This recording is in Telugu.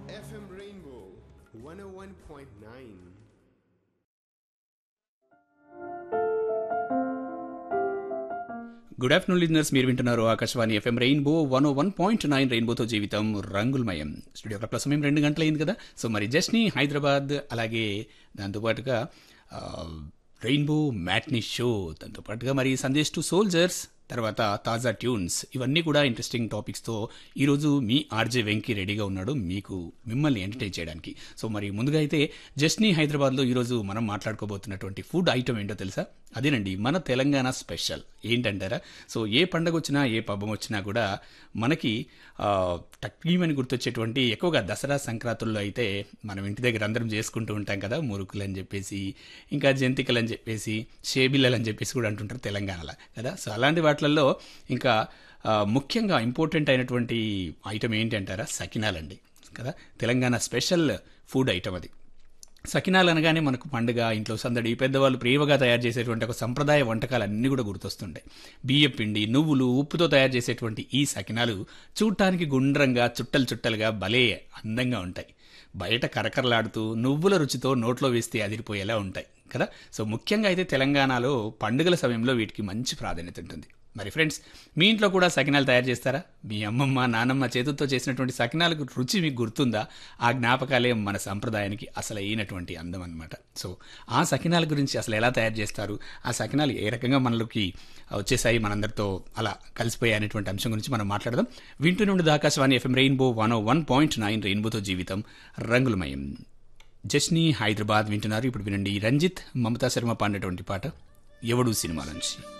FM Rainbow 101.9. Good afternoon listeners మీరు వింటున్నారు Akashvani FM rainbow one O one point nine రెయిన్బోతో జీవితం రంగులమయం స్టూడియో క్లాక్ సమయం రెండు గంటలైంది కదా సో మరి జస్ని హైదరాబాద్ అలాగే దాంతోపాటుగా ఆ, రెయిన్బో మ్యాట్నీ షో దాంతోపాటుగా మరి సందేశ్ టు సోల్జర్స్ తర్వాత తాజా ట్యూన్స్ ఇవన్నీ కూడా ఇంట్రెస్టింగ్ టాపిక్స్తో ఈరోజు మీ ఆర్జే వెంకీ రెడీగా ఉన్నాడు మీకు మిమ్మల్ని ఎంటర్టైన్ చేయడానికి సో మరి ముందుగా అయితే జస్నీ హైదరాబాద్లో ఈరోజు మనం మాట్లాడుకోబోతున్నటువంటి ఫుడ్ ఐటమ్ ఏంటో తెలుసా అదేనండి మన తెలంగాణ స్పెషల్ ఏంటంటారా సో ఏ పండగ వచ్చినా ఏ పబ్బం వచ్చినా కూడా మనకి టక్మని గుర్తొచ్చేటువంటి ఎక్కువగా దసరా సంక్రాంతుల్లో అయితే మనం ఇంటి దగ్గర అందరం చేసుకుంటూ ఉంటాం కదా మురుకులు అని చెప్పేసి ఇంకా జంతికలు అని చెప్పేసి షేబిల్లలు అని చెప్పేసి కూడా అంటుంటారు తెలంగాణలో కదా సో అలాంటి వాటిల్లో ఇంకా ఆ, ముఖ్యంగా ఇంపార్టెంట్ అయినటువంటి ఐటమ్ ఏంటి అంటారా సకినాలండి కదా తెలంగాణ స్పెషల్ ఫుడ్ ఐటమ్ అది సకినాలు అనగానే మనకు పండుగ ఇంట్లో సందడి పెద్దవాళ్ళు ప్రేమగా తయారు చేసేటువంటి ఒక సంప్రదాయ వంటకాలు అన్నీ కూడా గుర్తొస్తుంటాయి బియ్యం పిండి నువ్వులు ఉప్పుతో తయారు చేసేటువంటి ఈ సకినాలు చూడటానికి గుండ్రంగా చుట్టలు చుట్టలుగా భలే అందంగా ఉంటాయి బయట కరకరలాడుతూ నువ్వుల రుచితో నోట్లో వేస్తే అదిరిపోయేలా ఉంటాయి కదా సో ముఖ్యంగా అయితే తెలంగాణలో పండుగల సమయంలో వీటికి మంచి ప్రాధాన్యత ఉంటుంది మరి ఫ్రెండ్స్ మీ ఇంట్లో కూడా సకినాలు తయారు చేస్తారా మీ అమ్మమ్మ నానమ్మ చేతులతో చేసినటువంటి సకినాలకు రుచి మీకు గుర్తుందా ఆ జ్ఞాపకాలే మన సంప్రదాయానికి అసలు అయినటువంటి అందం అనమాట సో ఆ సకినాల గురించి అసలు ఎలా తయారు చేస్తారు ఆ సకినాలు ఏ రకంగా మనలోకి వచ్చేసాయి మనందరితో అలా కలిసిపోయాయి అనేటువంటి అంశం గురించి మనం మాట్లాడదాం వింటూ నుండి Akashvani FM rainbow one one point nine రెయిన్బోతో జీవితం రంగులమయం జస్ని హైదరాబాద్ వింటున్నారు ఇప్పుడు వినండి రంజిత్ మమతా శర్మ పాడినటువంటి పాట ఎవడు సినిమా నుంచి